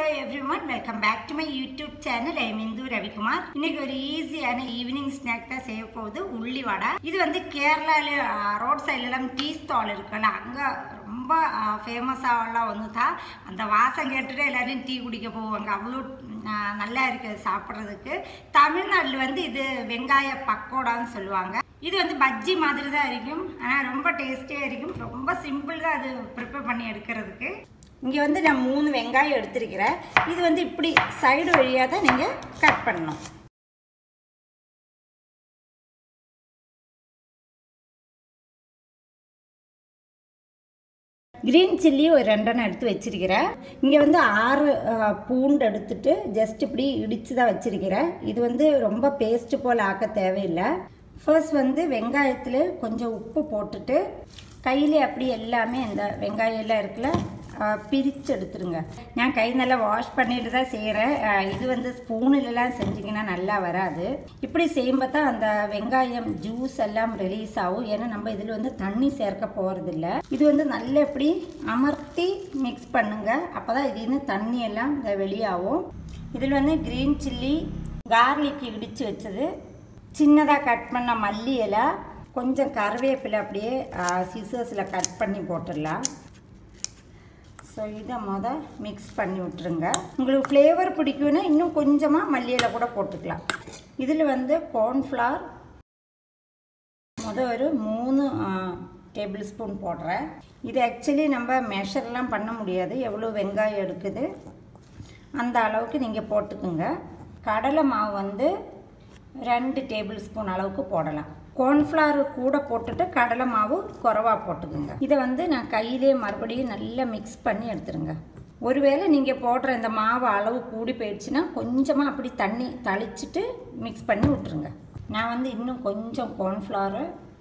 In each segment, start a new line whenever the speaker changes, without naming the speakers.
every everyone welcome back to my YouTube channel I Indhu Ravikumar இன்னைக்கு ஒரு ஈஸியான ஈவினிங் ஸ்நாக் தான் செய்ய போகுது உள்ளி வடை இது வந்து கேரளால ரோட் சைட்லலாம் டீ ஸ்டால் இருக்குல்ல அங்கே ரொம்ப ஃபேமஸாகலாம் ஒன்று தான் அந்த வாசம் கேட்டுட்டு எல்லாரும் டீ குடிக்க போவாங்க அவ்வளோ ஆ, நல்லா இருக்குது சாப்பிட்றதுக்கு தமிழ்நாட்டில் வந்து இது வெங்காய பக்கோடான்னு சொல்லுவாங்க இது வந்து பஜ்ஜி மாதிரி தான் இருக்கும் ஆனால் ரொம்ப டேஸ்டியாக இருக்கும் ரொம்ப சிம்பிள் தான் அது ப்ரிப்பேர் பண்ணி எடுக்கிறதுக்கு இங்கே வந்து நான் மூணு வெங்காயம் எடுத்திருக்கிறேன் இது வந்து இப்படி சைடு வழியாக தான் நீங்கள் கட் பண்ணணும் க்ரீன் சில்லி ஒரு ரெண்டெண்ணம் எடுத்து வச்சிருக்கிறேன் இங்கே வந்து ஆறு அஹ், பூண்டு எடுத்துட்டு ஜஸ்ட் இப்படி இடித்து தான் வச்சிருக்கிறேன் இது வந்து ரொம்ப பேஸ்ட்டு போல் ஆக்க தேவையில்லை ஃபர்ஸ்ட் வந்து வெங்காயத்தில் கொஞ்சம் உப்பு போட்டுட்டு கையிலே அப்படி எல்லாமே இந்த வெங்காயம் எல்லாம் இருக்குல்ல அஹ், பிரித்து எடுத்துருங்க நான் கை நல்லா வாஷ் பண்ணிட்டு தான் செய்கிறேன் இது வந்து ஸ்பூனிலலாம் செஞ்சிங்கன்னா நல்லா வராது இப்படி செய்யும்போது தான் அந்த வெங்காயம் ஜூஸ் எல்லாம் ரிலீஸ் ஆகும் ஏன்னா நம்ம இதில் வந்து தண்ணி சேர்க்க போகிறதில்ல இது வந்து நல்லா இப்படி அமர்த்தி மிக்ஸ் பண்ணுங்க அப்போ தான் இதுன்னு தண்ணி எல்லாம் இந்த வெளியாகும் இதில் வந்து க்ரீன் சில்லி கார்லிக் இடித்து வச்சது சின்னதாக கட் பண்ண மல்லி இலை கொஞ்சம் கருவேப்பிலை அப்படியே சிசர்ஸில் கட் பண்ணி போட்டுடலாம் ஸோ இதை மொத மிக்ஸ் பண்ணி விட்டுருங்க உங்களுக்கு ஃப்ளேவர் பிடிக்கும்னா இன்னும் கொஞ்சமாக மல்லியில் கூட போட்டுக்கலாம் இதில் வந்து கார்ன்ஃப்ளவர் முத ஒரு மூணு டேபிள் ஸ்பூன் போடுறேன் இது ஆக்சுவலி நம்ம மெஷர்லாம் பண்ண முடியாது எவ்வளோ வெங்காயம் எடுக்குது அந்த அளவுக்கு நீங்கள் போட்டுக்குங்க கடலை மாவு வந்து ரெண்டு டேபிள் ஸ்பூன் அளவுக்கு போடலாம் கார்ன்ஃப்ளவர் கூட போட்டுட்டு கடலை மாவு குறவா போட்டுக்குங்க இதை வந்து நான் கையிலே மறுபடியும் நல்லா மிக்ஸ் பண்ணி எடுத்துருங்க ஒருவேளை நீங்கள் போடுற இந்த மாவு அளவு கூடி போயிடுச்சுன்னா கொஞ்சமாக அப்படி தண்ணி தளிச்சிட்டு மிக்ஸ் பண்ணி விட்டுருங்க நான் வந்து இன்னும் கொஞ்சம் கார்ன்ஃப்ளவரு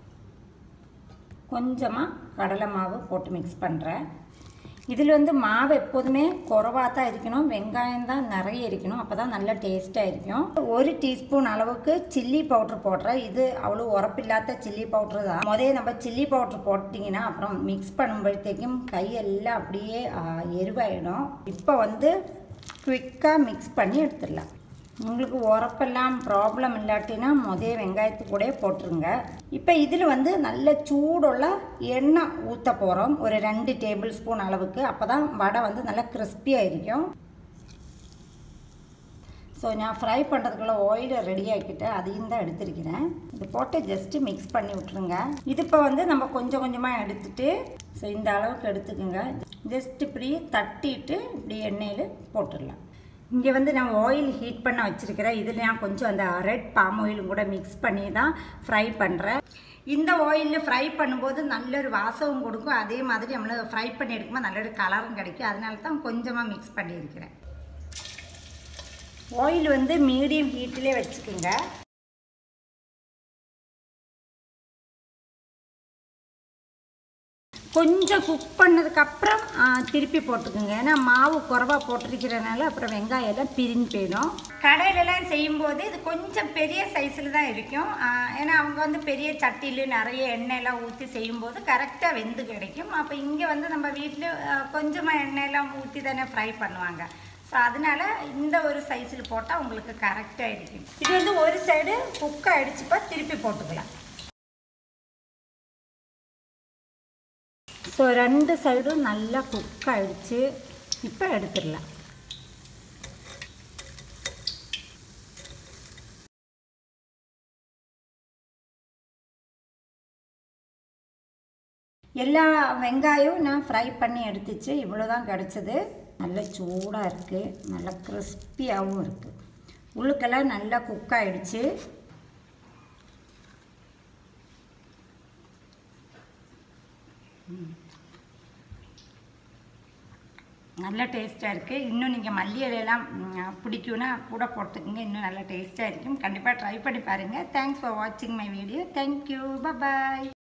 கொஞ்சமாக கடலை மாவு போட்டு மிக்ஸ் பண்ணுறேன் இதில் வந்து மாவு எப்போதுமே குறவாக தான் இருக்கணும் வெங்காயம் தான் நிறைய இருக்கணும் அப்போ தான் நல்லா டேஸ்ட்டாக இருக்கும் ஒரு டீஸ்பூன் அளவுக்கு சில்லி பவுட்ரு போடுறேன் இது அவ்வளோ உரப்பில்லாத சில்லி பவுட்ரு தான் முதல்ல நம்ம சில்லி பவுட்ரு போட்டிங்கன்னா அப்புறம் மிக்ஸ் பண்ணும்போഴത്തേக்கும் கையெல்லாம் அப்படியே ஆ, எருவாயிடும் இப்போ வந்து குவிக்காக மிக்ஸ் பண்ணி எடுத்துடலாம் உங்களுக்கு உரப்பெல்லாம் ப்ராப்ளம் இல்லாட்டினா முதே வெங்காயத்து கூட போட்டுருங்க இப்போ இதில் வந்து நல்ல சூடுள்ள எண்ணெய் ஊற்ற போகிறோம் ஒரு ரெண்டு டேபிள் ஸ்பூன் அளவுக்கு அப்போ தான் வடை வந்து நல்லா கிறிஸ்பியாக இருக்கும் ஸோ நான் ஃப்ரை பண்ணுறதுக்குள்ள ஆயிலை ரெடி ஆக்கிட்டு அதையும் தான் எடுத்திருக்கிறேன் இது போட்டு ஜஸ்ட்டு மிக்ஸ் பண்ணி விட்ருங்க இது இப்போ வந்து நம்ம கொஞ்சம் கொஞ்சமாக எடுத்துட்டு ஸோ இந்த அளவுக்கு எடுத்துக்கோங்க ஜஸ்ட் இப்படி தட்டிட்டு இப்படி எண்ணெயில் போட்டுடலாம் இங்கே வந்து நான் ஆயில் ஹீட் பண்ண வச்சுருக்கிறேன் இதில் நான் கொஞ்சம் அந்த ரெட் பாம் ஆயிலும் கூட மிக்ஸ் பண்ணி தான் ஃப்ரை பண்ணுறேன் இந்த ஆயிலில் ஃப்ரை பண்ணும்போது நல்ல ஒரு வாசமும் கொடுக்கும் அதே மாதிரி நம்மள ஃப்ரை பண்ணி எடுக்கும்போது நல்ல ஒரு கலரும் கிடைக்கும் அதனால தான் கொஞ்சமாக மிக்ஸ் பண்ணியிருக்கிறேன் ஆயில் வந்து மீடியம் ஹீட்டிலே வச்சுக்கோங்க கொஞ்சம் குக் பண்ணதுக்கப்புறம் திருப்பி போட்டுக்கோங்க ஏன்னா மாவு குறவா போட்டிருக்கிறனால அப்புறம் வெங்காயம் எல்லாம் பிரிஞ்சு போயிடும் கடையிலலாம் செய்யும்போது இது கொஞ்சம் பெரிய சைஸில் தான் இருக்கும் ஆ, ஏன்னா அவங்க வந்து பெரிய சட்டியில் நிறைய எண்ணெயெல்லாம் ஊற்றி செய்யும்போது கரெக்டாக வெந்து கிடைக்கும் அப்போ இங்கே வந்து நம்ம வீட்டில் கொஞ்சமாக எண்ணெயெல்லாம் ஊற்றி தானே ஃப்ரை பண்ணுவாங்க ஸோ அதனால இந்த ஒரு சைஸில் போட்டால் உங்களுக்கு கரெக்டாக இருக்கும் இது வந்து ஒரு சைடு குக் ஆகிடுச்சுப்பா திருப்பி போட்டுக்கலாம் ஸோ ரெண்டு சைடும் நல்லா குக் ஆயிடுச்சு இப்போ எடுத்துடலாம் எல்லா வெங்காயம் நான் ஃப்ரை பண்ணி எடுத்துச்சு இவ்வளோ தான் கிடச்சிது நல்ல சூடாக இருக்குது நல்லா கிறிஸ்பியாகவும் இருக்குது உள்ளுக்கெல்லாம் நல்லா குக் ஆயிடுச்சு நல்ல டேஸ்ட்டாக இருக்குது இன்னும் நீங்கள் மல்லி இலையெல்லாம் ம், பிடிக்கும்னா கூட போட்டுக்கோங்க இன்னும் நல்லா டேஸ்ட்டாக இருக்கும் கண்டிப்பாக ட்ரை பண்ணி பாருங்கள் தேங்க்ஸ் ஃபார் வாட்சிங் மை வீடியோ தேங்க்யூ பாய்